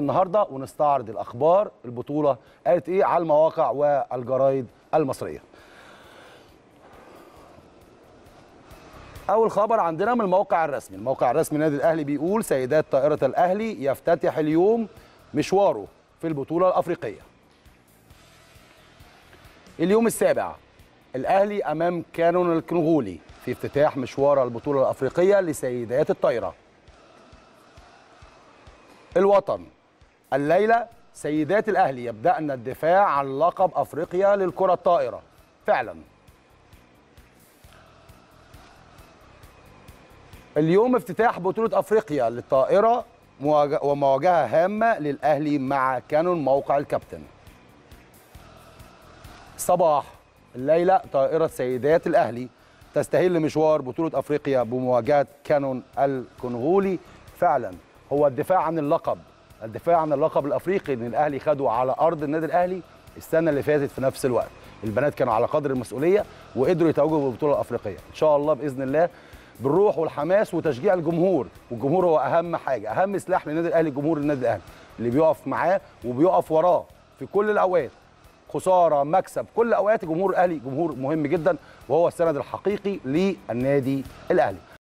النهارده ونستعرض الاخبار البطوله قالت ايه على المواقع والجرايد المصريه اول خبر عندنا من الموقع الرسمي الموقع الرسمي النادي الاهلي بيقول سيدات طائره الاهلي يفتتح اليوم مشواره في البطوله الافريقيه اليوم السابع الاهلي امام كانون الكنغولي في افتتاح مشوار البطوله الافريقيه لسيدات الطايره الوطن الليله سيدات الاهلي يبدان الدفاع عن لقب افريقيا للكره الطائره فعلا اليوم افتتاح بطوله افريقيا للطائره ومواجهه هامه للاهلي مع كانون موقع الكابتن صباح الليله طائره سيدات الاهلي تستهل مشوار بطوله افريقيا بمواجهه كانون الكونغولي فعلا هو الدفاع عن اللقب الدفاع عن اللقب الافريقي ان الاهلي خده على ارض النادي الاهلي السنه اللي فاتت في نفس الوقت البنات كانوا على قدر المسؤوليه وقدروا يتوجوا بالبطوله الافريقيه ان شاء الله باذن الله بالروح والحماس وتشجيع الجمهور والجمهور هو اهم حاجه اهم سلاح للنادي الاهلي جمهور النادي الاهلي اللي بيقف معاه وبيقف وراه في كل الاوقات خساره مكسب كل اوقات جمهور الاهلي جمهور مهم جدا وهو السند الحقيقي للنادي الاهلي